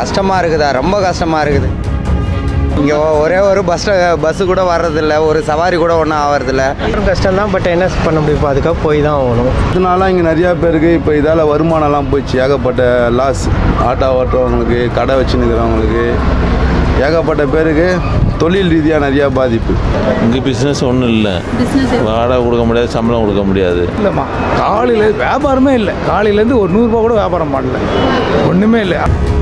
கஷ்டமாக இருக்குதா ரொம்ப கஷ்டமாக இருக்குது இங்கே ஒரே ஒரு பஸ் பஸ்ஸு கூட வர்றதில்ல ஒரு சவாரி கூட ஒன்றும் ஆவறதில்ல கஷ்டம் தான் பட் என்ன பண்ண முடியும் இப்போ அதுக்காக போய் தான் ஆகணும் இதனால இங்கே நிறையா பேருக்கு இப்போ இதால் வருமானம்லாம் போயிடுச்சு ஏகப்பட்ட லாஸ் ஆட்டோ ஓட்டுறவங்களுக்கு கடை வச்சுன்னுக்கிறவங்களுக்கு ஏகப்பட்ட பேருக்கு தொழில் ரீதியாக நிறையா பாதிப்பு இங்கே பிஸ்னஸ் ஒன்றும் இல்லை வாடகை கொடுக்க முடியாது சம்பளம் கொடுக்க முடியாது இல்லைம்மா காலையில் வியாபாரமே இல்லை காலையிலேருந்து ஒரு நூறுரூபா கூட வியாபாரம் பண்ணல ஒன்றுமே இல்லை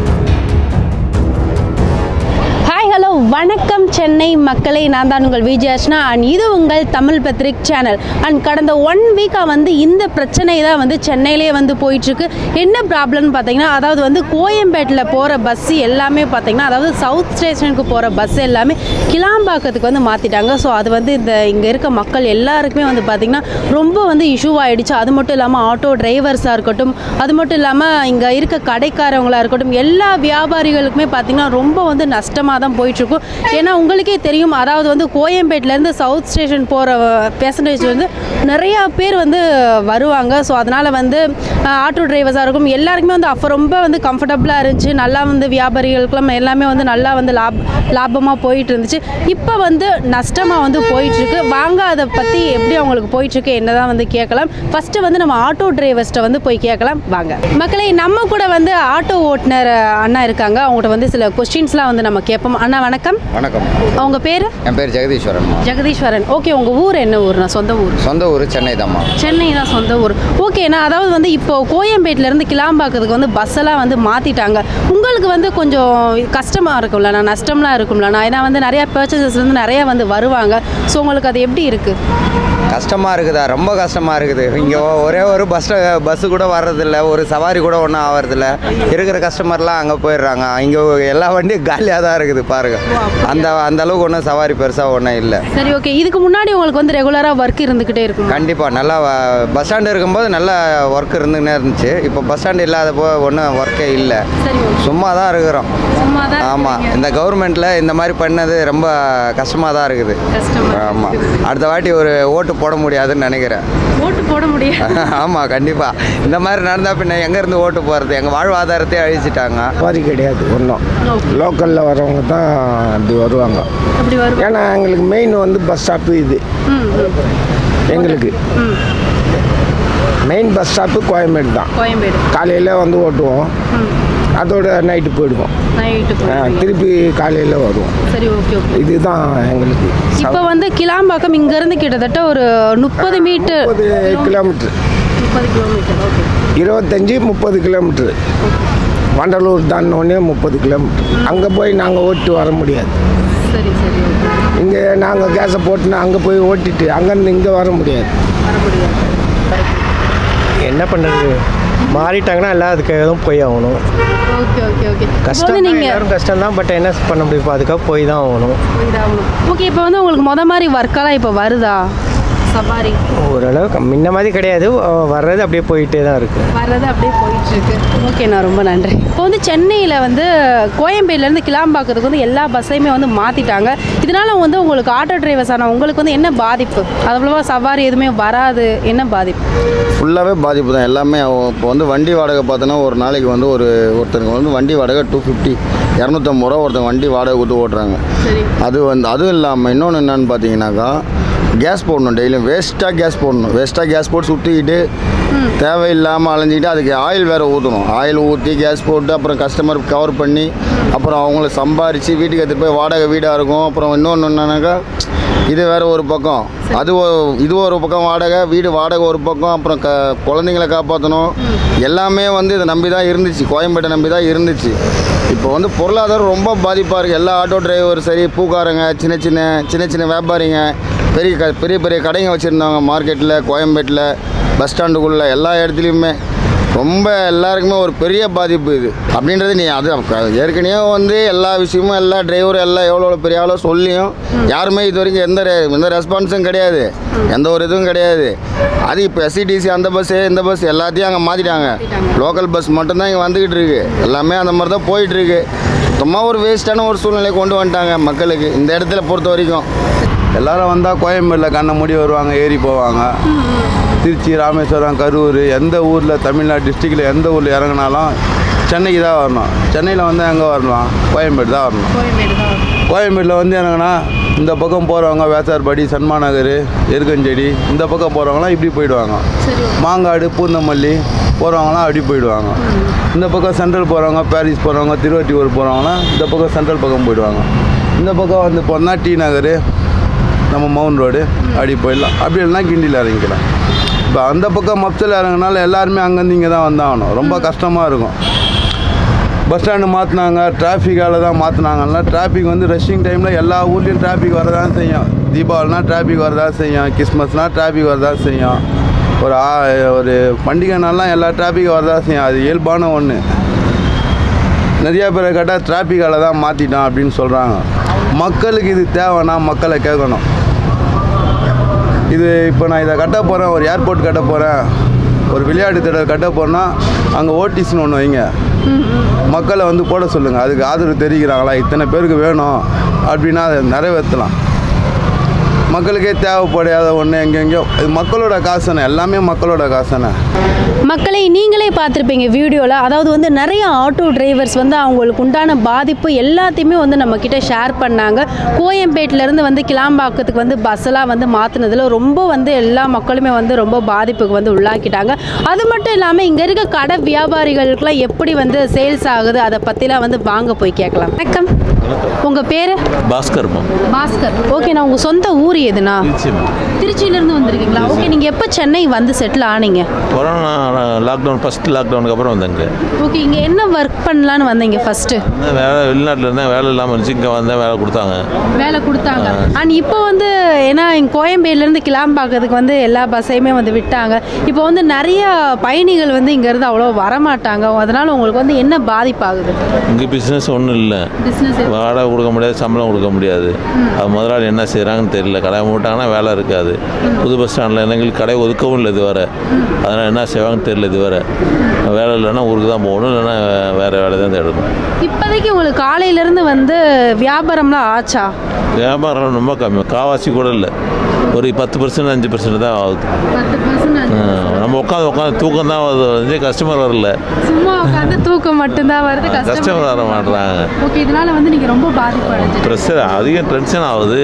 ஹாய் ஹலோ வணக்கம் சென்னை மக்களை நான் தான் உங்கள் விஜயாஷ்னா அண்ட் இது உங்கள் தமிழ் பத்ரிக் சேனல் அண்ட் கடந்த ஒன் வீக்காக வந்து இந்த பிரச்சனை தான் வந்து சென்னையிலே வந்து போயிட்டுருக்கு என்ன ப்ராப்ளம்னு பார்த்தீங்கன்னா அதாவது வந்து கோயம்பேட்டில் போகிற பஸ் எல்லாமே பார்த்தீங்கன்னா அதாவது சவுத் ஸ்டேஷனுக்கு போகிற பஸ் எல்லாமே கிளாம்பாக்கத்துக்கு வந்து மாற்றிட்டாங்க ஸோ அது வந்து இந்த இங்கே இருக்க மக்கள் எல்லாருக்குமே வந்து பார்த்திங்கன்னா ரொம்ப வந்து இஷ்யூ ஆகிடுச்சு அது மட்டும் இல்லாமல் ஆட்டோ டிரைவர்ஸாக இருக்கட்டும் அது மட்டும் இல்லாமல் இங்கே இருக்க கடைக்காரவங்களா இருக்கட்டும் எல்லா வியாபாரிகளுக்குமே பார்த்திங்கன்னா ரொம்ப வந்து நஷ்டமாக தான் போயிட்டுருக்கும் ஏன்னா உங்களுக்கே தெரியும் அதாவது வந்து கோயம்பேட்டிலேருந்து சவுத் ஸ்டேஷன் போகிற பேசஞ்சர்ஸ் வந்து நிறையா பேர் வந்து வருவாங்க ஸோ அதனால் வந்து அஹ், ஆட்டோ டிரைவர்ஸாக இருக்கும் எல்லாருக்குமே வந்து அப்போ ரொம்ப வந்து கம்ஃபர்டபுளாக இருந்துச்சு நல்லா வந்து வியாபாரிகளுக்கெல்லாம் எல்லாமே வந்து நல்லா வந்து லாப் லாபமாக போயிட்டு இருந்துச்சு இப்போ வந்து நஷ்டமாக வந்து போயிட்டுருக்கு வாங்க அதை பற்றி எப்படி அவங்களுக்கு போயிட்டுருக்கு என்னதான் வந்து கேட்கலாம் ஃபஸ்ட்டு வந்து நம்ம ஆட்டோ டிரைவர்ஸ்ட்டை வந்து போய் கேட்கலாம் வாங்க மக்களே நம்ம கூட வந்து ஆட்டோ ஓட்டுநர் அண்ணா இருக்காங்க அவங்கள்ட்ட வந்து சில கொஸ்டின்ஸ்லாம் வந்து நம்ம கேட்போம் அண்ணா வணக்கம் வணக்கம் அவங்க பேர் என் பேர் ஜெகதீஸ்வரன்மா ஜெகதீஸ்வரன் ஓகே உங்கள் ஊர் என்ன ஊர்ண்ணா சொந்த ஊர் சொந்த ஊர் சென்னை தாம்மா சென்னை தான் சொந்த ஊர் ஓகேண்ணா அதாவது வந்து இப்போ கோயம்பேட்டிலேருந்து கிளாம்பாக்கத்துக்கு வந்து பஸ் எல்லாம் வந்து மாற்றிட்டாங்க உங்களுக்கு வந்து கொஞ்சம் கஷ்டமாக இருக்கும்லண்ணா நஷ்டம்லாம் இருக்கும்லண்ணா ஏன்னா வந்து நிறையா பர்ச்சேசஸ் வந்து நிறையா வந்து வருவாங்க ஸோ உங்களுக்கு அது எப்படி இருக்குது கஷ்டமாக இருக்குதா ரொம்ப கஷ்டமாக இருக்குது இங்கே ஒரே ஒரு பஸ் பஸ்ஸு கூட வர்றதில்ல ஒரு சவாரி கூட ஒன்றும் ஆவறதில்ல இருக்கிற கஸ்டமர்லாம் அங்கே போயிடுறாங்க இங்கே எல்லா வண்டியும் காலியாக தான் இருக்குது பாருங்க அந்த அந்த அளவுக்கு ஒன்றும் சவாரி பெருசாக ஒன்றும் இல்லை சரி ஓகே இதுக்கு முன்னாடி உங்களுக்கு வந்து ரெகுலராக ஒர்க் இருந்துக்கிட்டே இருக்கும் கண்டிப்பாக நல்லா பஸ் ஸ்டாண்டு இருக்கும்போது நல்லா ஒர்க் இருந்துக்கினே இருந்துச்சு இப்போ பஸ் ஸ்டாண்டு இல்லாதப்போ ஒன்றும் ஒர்க்கே இல்லை சரி ஓகே சும்மா தான் இருக்கிறோம் சும்மா தான் ஆமாம் இந்த கவர்மெண்ட்டில் இந்த மாதிரி பண்ணது ரொம்ப கஷ்டமாக தான் இருக்குது கஷ்டமா ஆமாம் அடுத்த வாட்டி ஒரு ஓட்டு போட முடியாதுன்னு நினைக்கிறேன் ஓட்டு போட முடியும் ஆமாம் கண்டிப்பாக இந்த மாதிரி நடந்தால் பின்ன எங்கேருந்து ஓட்டு போகிறது எங்கள் வாழ்வாதாரத்தையே அழிச்சிட்டாங்க சவாரி கிடையாது ஒன்றும் லோக்கலில் வரவங்க தான் அப்படி வருவாங்க அப்படி வரும் ஏன்னா எங்களுக்கு மெயின் வந்து பஸ் ஸ்டாப்பு இது ம் எங்களுக்கு ம் மெயின் பஸ் ஸ்டாப்பு கோயம்பேடு தான் கோயம்பேடு காலையில் வந்து ஓட்டுவோம் ம் அதோட நைட்டு போயிடுவோம் நைட்டு ஆ, போகிறீங்க திருப்பி காலையில் வருவோம் சரி ஓகே ஓகே இதுதான் எங்களுக்கு இப்போ வந்து கிளாம்பாக்கம் இங்கேருந்து கிட்டத்தட்ட ஒரு முப்பது மீட்டர் முப்பது கிலோமீட்ரு முப்பது கிலோமீட்டர் ஓகே இருபத்தஞ்சி முப்பது கிலோமீட்ரு வண்டலூர் தாண்டினோடனே முப்பது கிலோமீட்ரு அங்கே போய் நாங்கள் ஓட்டு வர முடியாது சரி சரி ஓகே இங்கே நாங்கள் கேஸை போட்டுனா அங்கே போய் ஓட்டிட்டு அங்கேருந்து இங்கே வர முடியாது வர முடியாது என்ன பண்ணுறது மாறிட்டாங்கன்னா எல்லாம் அதுக்கு எதுவும் போய் ஆகணும் ஓகே ஓகே ஓகே இப்போ கஷ்டம் வந்து தான் நீங்கள் எல்லாரும் கஷ்டம் தான் பட் என்ன பண்ண முடியும் இப்போ அதுக்காக போய் தான் ஆகணும் ஓகே இப்போ வந்து உங்களுக்கு மொத மாதிரி ஒர்க்கெல்லாம் இப்போ வருதா சவாரி ஓரளவுக்கு முன்ன மாதிரி கிடையாது அஹ் வர்றது அப்படியே போயிட்டே தான் இருக்குது வர்றது அப்படியே போயிட்டு இருக்கு ஓகேண்ணா ரொம்ப நன்றி இப்போ வந்து சென்னையில் வந்து கோயம்பேடுலேருந்து கிளாம்பாக்கத்துக்கு வந்து எல்லா பஸ்ஸையுமே வந்து மாற்றிட்டாங்க இதனால வந்து உங்களுக்கு ஆட்டோ டிரைவர்ஸ் ஆனால் உங்களுக்கு வந்து என்ன பாதிப்பு அவ்வளோவா சவாரி எதுவுமே வராது என்ன பாதிப்பு ஃபுல்லாகவே பாதிப்பு தான் எல்லாமே இப்போ வந்து வண்டி வாடகை பார்த்தோன்னா ஒரு நாளைக்கு வந்து ஒரு ஒருத்தருக்கு வந்து வண்டி வாடகை டூ ஃபிஃப்டி இரநூத்தம்பது ரூபா ஒருத்தங்க வண்டி வாடகை கொடுத்து ஓட்டுறாங்க சரி அது வந்து அதுவும் இல்லாமல் இன்னொன்று என்னன்னு பார்த்தீங்கன்னாக்கா கேஸ் போடணும் டெய்லியும் வேஸ்ட்டாக கேஸ் போடணும் வேஸ்ட்டாக கேஸ் போட்டு சுற்றிக்கிட்டு தேவையில்லாமல் அலைஞ்சிக்கிட்டு அதுக்கு ஆயில் வேறு ஊற்றணும் ஆயில் ஊற்றி கேஸ் போட்டு அப்புறம் கஸ்டமர் கவர் பண்ணி அப்புறம் அவங்கள சம்பாரித்து வீட்டுக்கு எடுத்துகிட்டு போய் வாடகை வீடாக இருக்கும் அப்புறம் இன்னொன்று என்னன்னாக்கா இது வேறு ஒரு பக்கம் அது ஒ- இது ஒரு பக்கம் வாடகை வீடு வாடகை ஒரு பக்கம் அப்புறம் க குழந்தைங்கள காப்பாற்றணும் எல்லாமே வந்து இதை நம்பி தான் இருந்துச்சு கோயம்பேட்டை நம்பி தான் இருந்துச்சு இப்போ வந்து பொருளாதாரம் ரொம்ப பாதிப்பாக இருக்குது எல்லா ஆட்டோ டிரைவர் சரி பூக்காரங்க சின்ன சின்ன சின்ன சின்ன வியாபாரிங்க பெரிய க பெரிய பெரிய கடைங்க வச்சுருந்தவங்க மார்க்கெட்டில் கோயம்பேட்டில் பஸ் ஸ்டாண்டுக்குள்ளே எல்லா இடத்துலையுமே ரொம்ப எல்லாருக்குமே ஒரு பெரிய பாதிப்பு இது அப்படின்றது நீ அது அப்ப ஏற்கனவே வந்து எல்லா விஷயமும் எல்லா டிரைவரும் எல்லாம் எவ்வளோ எவ்வளோ பெரிய ஆளோ சொல்லியும் யாருமே இது வரைக்கும் எந்த ரெ- எந்த ரெஸ்பான்ஸும் கிடையாது எந்த ஒரு இதுவும் கிடையாது அது இப்போ எஸ்சிடிசி அந்த பஸ்ஸு இந்த பஸ் எல்லாத்தையும் அங்கே மாற்றிட்டாங்க லோக்கல் பஸ் மட்டும்தான் இங்கே வந்துக்கிட்டு இருக்கு எல்லாமே அந்த மாதிரி தான் போயிட்டு இருக்கு சுத்தமாக ஒரு வேஸ்ட்டான ஒரு சூழ்நிலையை கொண்டு வந்துட்டாங்க மக்களுக்கு இந்த இடத்துல பொறுத்த வரைக்கும் எல்லாரும் வந்தால் கோயம்பேடில் கண்ண மூடி வருவாங்க ஏறி போவாங்க திருச்சி ராமேஸ்வரம் கரூர் எந்த ஊரில் தமிழ்நாடு டிஸ்ட்ரிக்டில் எந்த ஊரில் இறங்கினாலும் சென்னைக்கு தான் வரணும் சென்னையில் வந்து எங்கே வரலாம் கோயம்பேடு தான் வரணும் கோயம்பேடு தான் வரும். கோயம்பேட்டில் வந்து என்னங்கன்னா இந்த பக்கம் போகிறவங்க வேசார்பாடி சன்மா நகர் எருக்கஞ்செடி இந்த பக்கம் போகிறவங்களாம் இப்படி போயிடுவாங்க சரி மாங்காடு பூந்தமல்லி போகிறவங்களாம் அப்படி போயிடுவாங்க இந்த பக்கம் சென்ட்ரல் போகிறவங்க பாரிஸ் போகிறவங்க திருவொற்றியூர் போகிறவங்களாம் இந்த பக்கம் சென்ட்ரல் பக்கம் போயிடுவாங்க இந்த பக்கம் வந்து போனால் டி நகர் நம்ம மவுண்ட் ரோடு அப்படி போயிடலாம் அப்படி இல்லைனா கிண்டியில் இறங்கிக்கலாம் இப்போ அந்த பக்கம் மப்சில் இறங்கினால எல்லாருமே அங்கேருந்து இங்கே தான் வந்தாகணும் ரொம்ப கஷ்டமாக இருக்கும் பஸ் ஸ்டாண்டு மாற்றினாங்க டிராஃபிக்கால தான் மாற்றினாங்கன்னா டிராஃபிக் வந்து ரஷ்ஷிங் டைமில் எல்லா ஊர்லேயும் டிராஃபிக் வரதான் செய்யும் தீபாவளினா டிராஃபிக் வரதான் செய்யும் கிறிஸ்மஸ்னால் டிராஃபிக் வரதான் செய்யும் ஒரு ஆ- ஒரு பண்டிகை நாள்லாம் எல்லா டிராஃபிக் வரதான் செய்யும் அது இயல்பான ஒன்று நிறைய பேரை கேட்டால் டிராஃபிக்கால தான் மாற்றிட்டோம் அப்படின்னு சொல்கிறாங்க மக்களுக்கு இது தேவைன்னா மக்களை கேட்கணும் இது இப்போ நான் இதை கட்ட போகிறேன் ஒரு ஏர்போர்ட் கட்ட போகிறேன் ஒரு விளையாட்டு திடல் கட்ட போகிறேன்னா அங்கே ஓடிசின்னு ஒன்று வைங்க மக்களை வந்து போட சொல்லுங்கள் அதுக்கு ஆதரவு தெரிவிக்கிறாங்களா இத்தனை பேருக்கு வேணும் அப்படின்னா அதை நிறைவேற்றலாம் மக்களுக்கே தேவைப்படாத ஒன்று எங்கெங்கேயோ இது மக்களோட காசுண்ணே எல்லாமே மக்களோட காசுண்ணே மக்களை நீங்களே பார்த்துருப்பீங்க வீடியோவில் அதாவது வந்து நிறைய ஆட்டோ டிரைவர்ஸ் வந்து அவங்களுக்கு உண்டான பாதிப்பு எல்லாத்தையுமே வந்து நம்மக்கிட்ட ஷேர் பண்ணாங்க கோயம்பேட்டிலேருந்து வந்து கிளாம்பாக்கத்துக்கு வந்து பஸ்ஸெல்லாம் வந்து மாற்றினதில் ரொம்ப வந்து எல்லா மக்களுமே வந்து ரொம்ப பாதிப்புக்கு வந்து உள்ளாக்கிட்டாங்க அது மட்டும் இல்லாமல் இங்கே இருக்க கடை வியாபாரிகளுக்கெல்லாம் எப்படி வந்து சேல்ஸ் ஆகுது அதை பற்றிலாம் வந்து வாங்க போய் கேட்கலாம் வணக்கம் உங்கள் பேர் பாஸ்கர்மா பாஸ்கர் ஓகே நான் உங்கள் சொந்த ஊர் எதுனா திருச்சிமா திருச்சியிலேருந்து வந்திருக்கீங்களா ஓகே நீங்கள் எப்போ சென்னை வந்து செட்டில் ஆனீங்க கொரோனா லாக்டவுன் ஃபஸ்ட் லாக்டவுனுக்கு அப்புறம் வந்தேங்க ஓகே இங்கே என்ன ஒர்க் பண்ணலான்னு வந்தீங்க ஃபஸ்ட்டு வேலை வெளிநாட்டில் இருந்தேன் வேலை இல்லாமல் இருந்துச்சு இங்கே வந்தேன் வேலை கொடுத்தாங்க வேலை கொடுத்தாங்க அண்ட் இப்போ வந்து ஏன்னா இங்க கோயம்பேடுலேருந்து கிளாம்பாக்கத்துக்கு வந்து எல்லா பஸ்ஸையுமே வந்து விட்டாங்க இப்போ வந்து நிறைய பயணிகள் வந்து இங்கேருந்து அவ்வளோ வரமாட்டாங்க அதனால் உங்களுக்கு வந்து என்ன பாதிப்பாகுது இங்கே பிஸ்னஸ் ஒன்றும் இல்லை பிஸ்னஸ் வாடகை கொடுக்க முடியாது சம்பளம் கொடுக்க முடியாது அது முதலாளி என்ன செய்கிறாங்கன்னு தெரியல கடை மூட்டாங்கன்னா வேலை இருக்காது புது பஸ் ஸ்டாண்டில் எங்களுக்கு கடை ஒதுக்கவும் இல்லை இதுவரை அதனால் என்ன செய்வாங்கன்னு தெரியல இதுவரை வேலை இல்லைன்னா ஊருக்கு தான் போகணும் இல்லைன்னா வேறு வேலை தான் தேடணும் இப்போதைக்கு உங்களுக்கு காலையிலேருந்து வந்து வியாபாரம்லாம் ஆச்சா வியாபாரம் ரொம்ப கம்மி காவாசி கூட இல்லை ஒரு பத்து பர்சன்ட் அஞ்சு பர்சன்ட் தான் ஆகுது பத்து பர்சன்ட் ஆ, நம்ம உட்காந்து உட்காந்து தூக்கம் தான் வருது கஸ்டமர் வரல சும்மா உட்காந்து தூக்கம் மட்டும்தான் வருது கஸ்டமர் கஷ்டம் வர மாட்றாங்க ஓகே இதனால வந்து நீங்கள் ரொம்ப பாதிப்பு அடைஞ்சிட்டு ப்ரெஷர் அதிகம் டென்ஷன் ஆகுது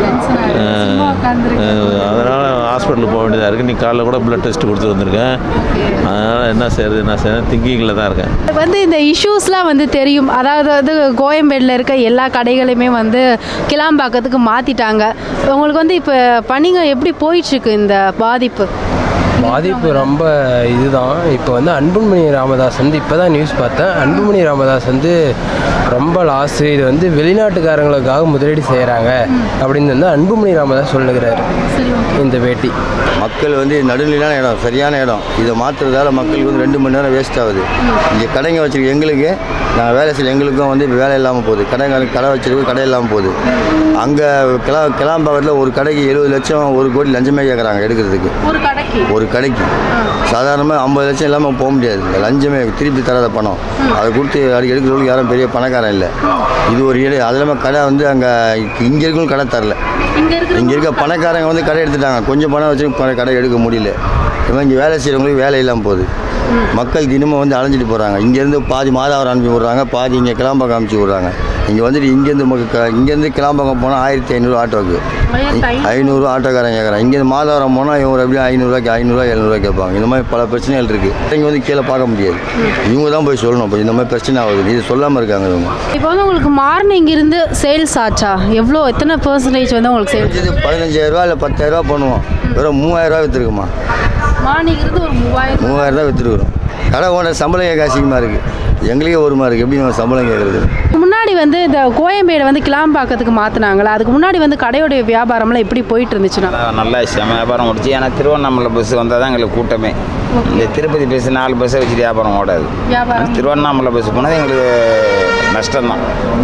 சும்மா உட்காந்துருக்கு அதனால் ஹாஸ்பிட்டலுக்கு போக வேண்டியதாக இருக்குது நீ காலைல கூட பிளட் டெஸ்ட் கொடுத்து வந்திருக்கேன் அதனால் என்ன செய்யறது என்ன செய்யறது திங்கிங்கில் தான் இருக்கேன் வந்து இந்த இஷ்யூஸ்லாம் வந்து தெரியும் அதாவது வந்து கோயம்பேடில் இருக்க எல்லா கடைகளையுமே வந்து கிளாம்பாக்கத்துக்கு மாற்றிட்டாங்க உங்களுக்கு வந்து இப்போ பணிங்க எப்படி போயிட்டுருக்கு இந்த பாதிப்பு பாதிப்பு ரொம்ப இதுதான் இப்போ வந்து அன்புமணி ராமதாஸ் வந்து இப்போ தான் நியூஸ் பார்த்தேன் அன்புமணி ராமதாஸ் வந்து ரொம்ப லாஸு இது வந்து வெளிநாட்டுக்காரங்களுக்காக முதலீடு செய்கிறாங்க அப்படின்னு வந்து அன்புமணி ராமதாஸ் சொல்லுகிறாரு இந்த பேட்டி மக்கள் வந்து நடுநிலையான இடம் சரியான இடம் இதை மாற்றுறதால மக்களுக்கு வந்து ரெண்டு மணி நேரம் வேஸ்ட் ஆகுது இங்கே கடைங்க வச்சிருக்க எங்களுக்கு நாங்கள் வேலை செய்ய எங்களுக்கும் வந்து இப்போ வேலை இல்லாமல் போகுது கடைங்களுக்கு கடை வச்சிருக்கு கடை இல்லாமல் போகுது அங்கே கிளா கிளாம்பாக்கத்தில் ஒரு கடைக்கு எழுபது லட்சம் ஒரு கோடி லஞ்சமே கேட்குறாங்க எடுக்கிறதுக்கு ஒரு கடைக்கு ஒரு கடைக்கு சாதாரணமாக ஐம்பது லட்சம் இல்லாமல் போக முடியாது இந்த லஞ்சமே திருப்பி தராத பணம் அதை கொடுத்து அது எடுக்கிறவங்களுக்கு யாரும் பெரிய பணக்காரன் இல்லை இது ஒரு இடம் அது இல்லாமல் கடை வந்து அங்கே இங்கே இருக்கவங்களும் கடை தரல இங்கே இருக்கிற இங்கே இருக்க பணக்காரங்க வந்து கடை எடுத்துட்டாங்க கொஞ்சம் பணம் வச்சு ப- கடை எடுக்க முடியல இவன் இங்கே வேலை செய்கிறவங்களுக்கு வேலை இல்லாமல் போகுது மக்கள் தினமும் வந்து அலைஞ்சிட்டு போகிறாங்க இங்கேருந்து பாதி மாதாவரம் அனுப்பி விட்றாங்க பாதி இங்கே கிளாம்பாக்கம் அனுப்பிச்சி விட்றாங்க இங்கே வந்துட்டு இங்கேருந்து மக்க- க- இங்கேருந்து கிளாம்பாக்கம் போனால் ஆயிரத்தி ஐநூறு ஆட்டோவுக்கு ஐநூறு ஆட்டோக்காரன் கேட்குறான் இங்கேருந்து மாதாவரம் போனால் இவங்க எப்படியும் ஐநூறுரூவா ஐநூறுரூவா எழுநூறுவா கேட்பாங்க இந்த மாதிரி பல பிரச்சனைகள் இருக்குது இங்கே வந்து கீழே பார்க்க முடியாது இவங்க தான் போய் சொல்லணும் இப்போ இந்த மாதிரி பிரச்சனை ஆகுது இது சொல்லாமல் இருக்காங்க இவங்க இப்போ வந்து உங்களுக்கு மார்னிங் இருந்து சேல்ஸ் ஆச்சா எவ்வளோ எத்தனை பர்சன்டேஜ் வந்து உங்களுக்கு சேல்ஸ் இது பதினஞ்சாயிரரூவா இல்லை பத்தாயிரரூவா பண்ணுவோம் வெறும் மூவாயிரரூவா விற்றுருக்குமா மார்னிங் இருந்து ஒரு மூவாயிரம் மூவாயிரம் தான் விற்றுருக்குறோம் கடை ஓனர் சம்பளம் கேட்க அசிங்கமாக இருக்குது எங்களுக்கே ஒரு மாதிரி இருக்குது எப்படி நம்ம சம்பளம் கேட்குறது முன்னாடி வந்து இந்த கோயம்பேடு வந்து கிளாம்பாக்கத்துக்கு மாற்றினாங்களா அதுக்கு முன்னாடி வந்து கடையோடைய வியாபாரம்லாம் எப்படி போயிட்டு இருந்துச்சுன்னா நல்லா செம வியாபாரம் ஓடிச்சு ஏன்னா திருவண்ணாமலை பஸ் வந்தால் தான் எங்களுக்கு கூட்டமே இந்த திருப்பதி பஸ் நாலு பஸ்ஸை வச்சு வியாபாரம் ஓடாது வியாபாரம் திருவண்ணாமலை பஸ் போனது எங்களுக்கு நஷ்டம்தான்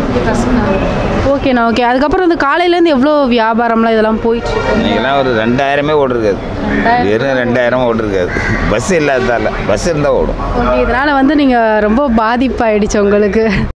ஓகேண்ணா ஓகே அதுக்கப்புறம் வந்து காலையிலேருந்து எவ்வளோ வியாபாரம்லாம் இதெல்லாம் போயிட்டு இருக்கு? இன்னைக்கெல்லாம் ஒரு ரெண்டாயிரமே ஓடிருக்காது வெறும் ரெண்டாயிரம் ஓடிருக்காது பஸ் இல்லாததால பஸ் இருந்தால் ஓடும் ஓகே இதனால் வந்து நீங்கள் ரொம்ப பாதிப்பாயிடுச்சு உங்களுக்கு